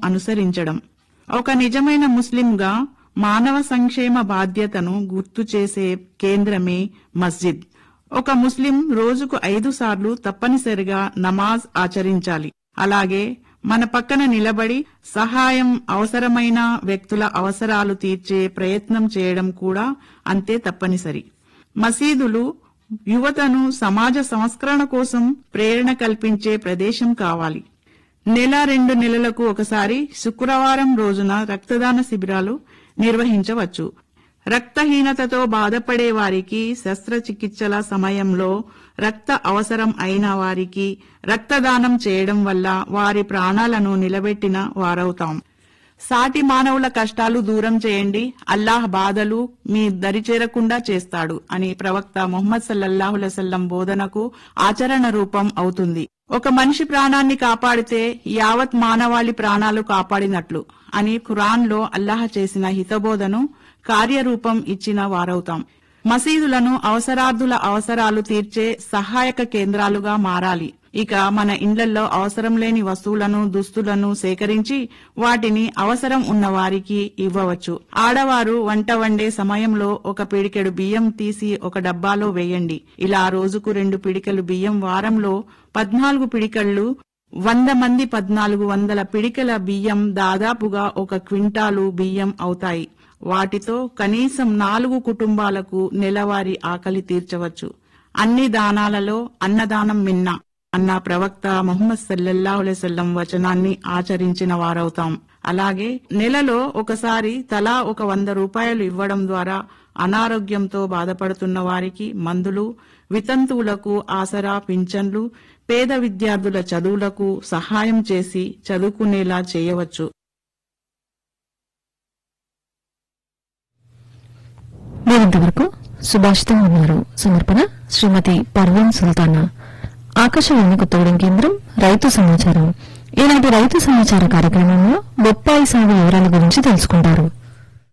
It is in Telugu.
అనుసరించడం ఒక నిజమైన ముస్లింగా మానవ సంక్షేమ బాధ్యతను గుర్తు చేసే కేంద్రమే మస్జిద్ ఒక ముస్లిం రోజుకు ఐదు సార్లు తప్పనిసరిగా నమాజ్ ఆచరించాలి అలాగే మన పక్కన నిలబడి సహాయం అవసరమైన వ్యక్తుల అవసరాలు తీర్చే ప్రయత్నం చేయడం కూడా అంతే తప్పనిసరి మసీదులు యువతను సమాజ సంస్కరణ కోసం ప్రేరణ కల్పించే ప్రదేశం కావాలి నెల రెండు నెలలకు ఒకసారి శుక్రవారం రోజున రక్తదాన శిబిరాలు నిర్వహించవచ్చు రక్తహీనతతో బాధపడే వారికి శస్త్రచికిత్సల సమయంలో రక్త అవసరం అయిన వారికి రక్తదానం చేయడం వల్ల వారి ప్రాణాలను నిలబెట్టిన వారవుతాం సాటి మానవుల కష్టాలు దూరం చేయండి అల్లాహ్ బాధలు మీ దరిచేరకుండా చేస్తాడు అని ప్రవక్త ముహమ్మద్ సల్లల్లాహులసల్లం బోధనకు ఆచరణ రూపం అవుతుంది ఒక మనిషి ప్రాణాన్ని కాపాడితే యావత్ మానవాళి ప్రాణాలు కాపాడినట్లు అని ఖురాన్లో అల్లాహ్ చేసిన హితబోధను కార్యరూపం ఇచ్చిన వారవుతాం మసీదులను అవసరార్థుల అవసరాలు తీర్చే సహాయక కేంద్రాలుగా మారాలి ఇక మన ఇండ్లల్లో అవసరం లేని వస్తువులను దుస్తులను సేకరించి వాటిని అవసరం ఉన్న వారికి ఇవ్వవచ్చు ఆడవారు వంట వండే సమయంలో ఒక పిడికెడు బియ్యం తీసి ఒక డబ్బాలో వేయండి ఇలా రోజుకు రెండు పిడికెలు బియ్యం వారంలో పద్నాలుగు పిడికళ్ళు వంద మంది పద్నాలుగు వందల పిడికెల బియ్యం దాదాపుగా ఒక క్వింటాలు బియ్యం అవుతాయి వాటితో కనీసం నాలుగు కుటుంబాలకు నెలవారీ ఆకలి తీర్చవచ్చు అన్ని దానాలలో అన్నదానం మిన్న అన్న ప్రవక్త ముహమ్మద్ సల్లల్లాహులెసల్లం వచనాన్ని ఆచరించిన వారవుతాం అలాగే నెలలో ఒకసారి తలా ఒక వంద రూపాయలు ఇవ్వడం ద్వారా అనారోగ్యంతో బాధపడుతున్న వారికి మందులు వితంతువులకు ఆసరా పింఛన్లు పేద విద్యార్థుల చదువులకు సహాయం చేసి చదువుకునేలా చేయవచ్చు మీరింతవరకు సుభాషితం ఉన్నారు సమర్పణ శ్రీమతి పర్వీన్ సుల్తానా ఆకాశవాణి కొత్తగూడెం కేంద్రం రైతు సమాచారం ఈనాటి రైతు సమాచార కార్యక్రమంలో బొప్పాయి సాగు వివరాల గురించి తెలుసుకుంటారు